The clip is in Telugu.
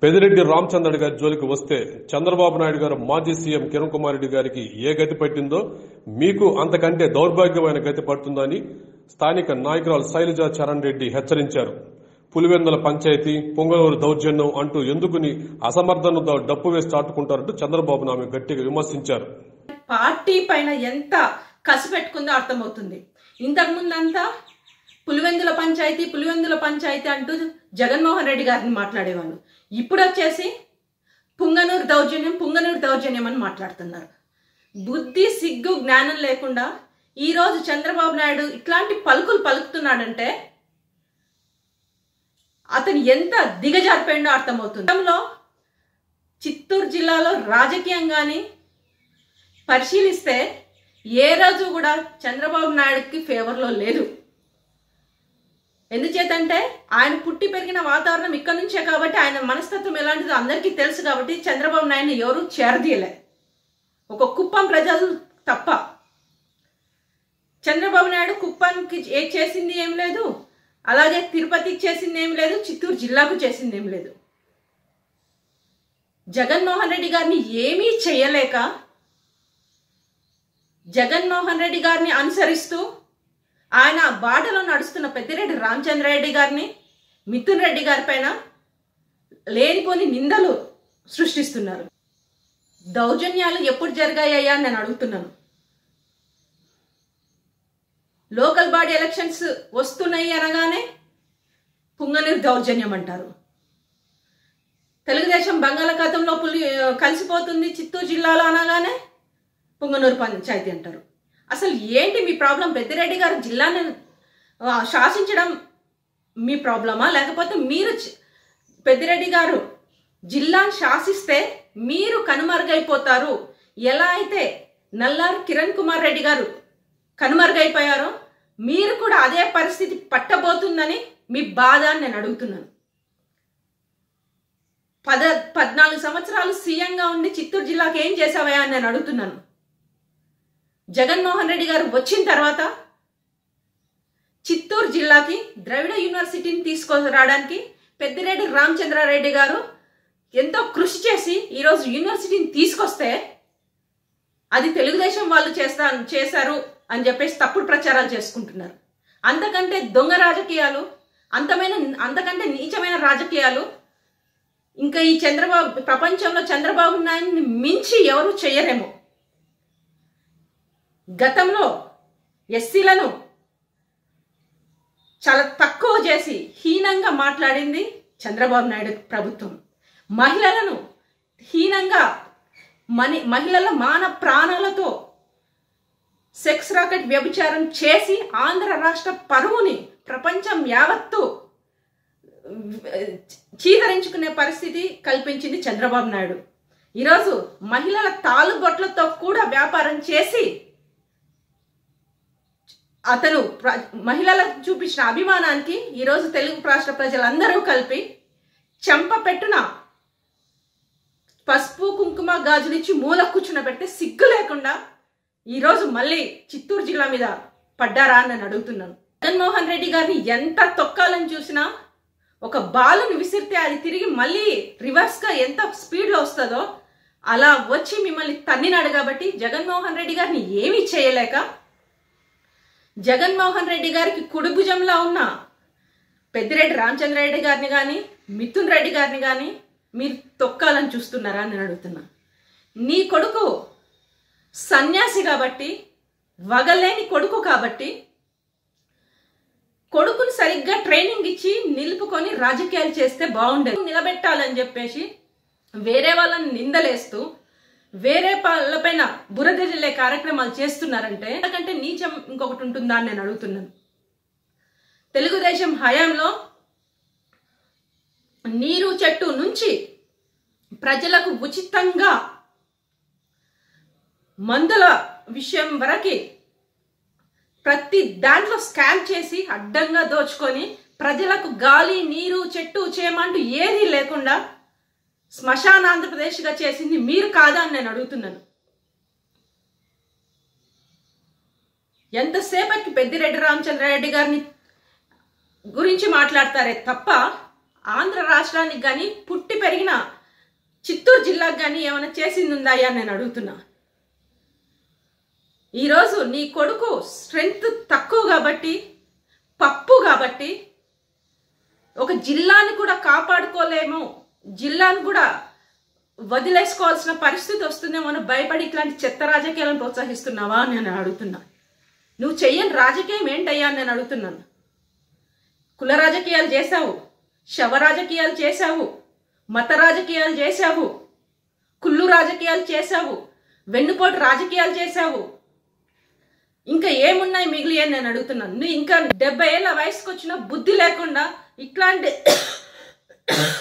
పెదిరెడ్డి రామచంద్రుడి గారి జోలికి వస్తే చంద్రబాబు నాయుడు గారు మాజీ సీఎం కిరణ్ కుమార్ రెడ్డి గారికి ఏ గతి పట్టిందో మీకు అంతకంటే దౌర్భాగ్యమైన గతి పడుతుందని స్థానిక నాయకురాలు శైలజా చరణ్ రెడ్డి హెచ్చరించారు పులివెందుల పంచాయతీ పొంగనూరు దౌర్జన్యం అంటూ ఎందుకుని అసమర్థను డప్పు వేసి చాటుకుంటారంటూ చంద్రబాబు ఆమె గట్టిగా విమర్శించారు పార్టీ పైన ఎంత కసి పెట్టుకుందో అర్థమవుతుంది ఇంతకు ముందంతా పులివెందుల పంచాయతీ పులివెందుల పంచాయతీ అంటూ జగన్మోహన్ రెడ్డి గారిని మాట్లాడేవాళ్ళు ఇప్పుడు వచ్చేసి పుంగనూరు దౌర్జన్యం పుంగనూరు దౌర్జన్యం అని మాట్లాడుతున్నారు బుద్ధి సిగ్గు జ్ఞానం లేకుండా ఈరోజు చంద్రబాబు నాయుడు ఇట్లాంటి పలుకులు పలుకుతున్నాడంటే అతను ఎంత దిగజారిపోయిండో అర్థమవుతుంది గతంలో చిత్తూరు జిల్లాలో రాజకీయంగాని పరిశీలిస్తే ఏ రోజు కూడా చంద్రబాబు నాయుడుకి ఫేవర్లో లేదు ఎందుచేతంటే ఆయన పుట్టి పెరిగిన వాతావరణం ఇక్కడ నుంచే కాబట్టి ఆయన మనస్తత్వం ఎలాంటిదో అందరికీ తెలుసు కాబట్టి చంద్రబాబు నాయుడు ఎవరు చేరదీయలే ఒక కుప్పం ప్రజలు తప్ప చంద్రబాబు నాయుడు కుప్పానికి ఏ చేసింది ఏం లేదు అలాగే తిరుపతికి చేసింది ఏం లేదు చిత్తూరు జిల్లాకు చేసింది ఏం లేదు జగన్మోహన్ రెడ్డి గారిని ఏమీ చేయలేక జగన్మోహన్ రెడ్డి గారిని అనుసరిస్తూ ఆయన బాటలో నడుస్తున్న పెద్దిరెడ్డి రామచంద్రారెడ్డి గారిని మిథున్ రెడ్డి గారి పైన లేనిపోని నిందలు సృష్టిస్తున్నారు దౌర్జన్యాలు ఎప్పుడు జరిగాయ్యా అని నేను అడుగుతున్నాను లోకల్ బాడీ ఎలక్షన్స్ వస్తున్నాయి అనగానే పుంగనూరు దౌర్జన్యం అంటారు తెలుగుదేశం బంగాళాఖాతంలో పులి కలిసిపోతుంది చిత్తూరు జిల్లాలో అనగానే పుంగనూరు పంచాయతీ అంటారు అసలు ఏంటి మీ ప్రాబ్లం పెద్దిరెడ్డి గారు జిల్లాని ఆ, శాసించడం మీ ప్రాబ్లమా లేకపోతే మీరు చి- పెద్దిరెడ్డి గారు జిల్లాను శాసిస్తే మీరు కనుమరుగైపోతారు ఎలా అయితే నల్లారు కిరణ్ కుమార్ రెడ్డి గారు కనుమరుగైపోయారో మీరు కూడా అదే పరిస్థితి పట్టబోతుందని మీ బాధ అని నేను అడుగుతున్నాను పద పద్నాలుగు సంవత్సరాలు సీఎంగా ఉండి చిత్తూరు జిల్లాకి ఏం చేసావయ్యా అని నేను అడుగుతున్నాను జగన్మోహన్ రెడ్డి గారు వచ్చిన తర్వాత చిత్తూరు జిల్లాకి ద్రవిడ యూనివర్సిటీని తీసుకురావడానికి పెద్దిరెడ్డి రామచంద్రారెడ్డి గారు ఎంతో కృషి చేసి ఈరోజు యూనివర్సిటీని తీసుకొస్తే అది తెలుగుదేశం వాళ్ళు చేస్తా చేశారు అని చెప్పేసి తప్పుడు ప్రచారాలు చేసుకుంటున్నారు అంతకంటే దొంగ రాజకీయాలు అంతమైన అంతకంటే నీచమైన రాజకీయాలు ఇంకా ఈ చంద్రబాబు ప్రపంచంలో చంద్రబాబు నాయుడిని మించి ఎవరు చెయ్యరేమో గతంలో ఎస్సీలను చాలా తక్కువ చేసి హీనంగా మాట్లాడింది చంద్రబాబు నాయుడు ప్రభుత్వం మహిళలను హీనంగా మని మహిళల మాన ప్రాణాలతో సెక్స్ రాకెట్ వ్యభిచారం చేసి ఆంధ్ర రాష్ట్ర పరువుని ప్రపంచం యావత్తు చీదరించుకునే పరిస్థితి కల్పించింది చంద్రబాబు నాయుడు ఈరోజు మహిళల తాలుబొట్లతో కూడా వ్యాపారం చేసి అతను ప్ర- మహిళలకు చూపించిన అభిమానానికి ఈరోజు తెలుగు రాష్ట్ర ప్రజలందరూ కలిపి చెంప పెట్టున పసుపు కుంకుమ గాజులిచ్చి మూల కూర్చున్న పెడితే సిగ్గు లేకుండా ఈరోజు మళ్ళీ చిత్తూరు జిల్లా మీద పడ్డారా అని నేను అడుగుతున్నాను జగన్మోహన్ రెడ్డి గారిని ఎంత తొక్కాలని చూసినా ఒక బాలుని విసిరితే అది తిరిగి మళ్ళీ రివర్స్గా ఎంత స్పీడ్లో వస్తుందో అలా వచ్చి మిమ్మల్ని తన్నినాడు కాబట్టి జగన్మోహన్ రెడ్డి గారిని ఏమీ చేయలేక జగన్మోహన్ రెడ్డి గారికి కుడిభుజంలో ఉన్న పెద్దిరెడ్డి రామచంద్రారెడ్డి గారిని కానీ మిథున్ రెడ్డి గారిని కానీ మీరు తొక్కాలని చూస్తున్నారా అని నేను అడుగుతున్నా నీ కొడుకు సన్యాసి కాబట్టి వగలేని కొడుకు కాబట్టి కొడుకుని సరిగ్గా ట్రైనింగ్ ఇచ్చి నిలుపుకొని రాజకీయాలు చేస్తే బాగుండేది నిలబెట్టాలని చెప్పేసి వేరే వాళ్ళని నిందలేస్తూ వేరే వాళ్ళపైన బురదజల్లే కార్యక్రమాలు చేస్తున్నారంటే అంతకంటే నీచం ఇంకొకటి ఉంటుందా అని నేను అడుగుతున్నాను తెలుగుదేశం హయాంలో నీరు చెట్టు నుంచి ప్రజలకు ఉచితంగా మందుల విషయం వరకు ప్రతి దాంట్లో స్కామ్ చేసి అడ్డంగా దోచుకొని ప్రజలకు గాలి నీరు చెట్టు చేమంటూ ఏదీ లేకుండా శ్మశాన ఆంధ్రప్రదేశ్గా చేసింది మీరు కాదా అని నేను అడుగుతున్నాను ఎంతసేపటికి పెద్దిరెడ్డి రామచంద్రారెడ్డి గారిని గురించి మాట్లాడతారే తప్ప ఆంధ్ర రాష్ట్రానికి కానీ పుట్టి పెరిగిన చిత్తూరు జిల్లాకు కానీ ఏమైనా చేసింది ఉందా అని నేను అడుగుతున్నా ఈరోజు నీ కొడుకు స్ట్రెంగ్త్ తక్కువ కాబట్టి పప్పు కాబట్టి ఒక జిల్లాని కూడా కాపాడుకోలేము జిల్లాను కూడా వదిలేసుకోవాల్సిన పరిస్థితి వస్తుందేమో అని భయపడి ఇట్లాంటి చెత్త రాజకీయాలను ప్రోత్సహిస్తున్నావా అని నేను అడుగుతున్నా నువ్వు చెయ్యని రాజకీయం ఏంటయ్యా అని నేను అడుగుతున్నాను కుల రాజకీయాలు చేశావు శవ రాజకీయాలు చేశావు మత రాజకీయాలు చేశావు కుళ్ళు రాజకీయాలు చేశావు వెన్నుపోటు రాజకీయాలు చేశావు ఇంకా ఏమున్నాయి మిగిలి అని నేను అడుగుతున్నాను నువ్వు ఇంకా డెబ్బై ఏళ్ళ వయసుకు వచ్చిన బుద్ధి లేకుండా ఇట్లాంటి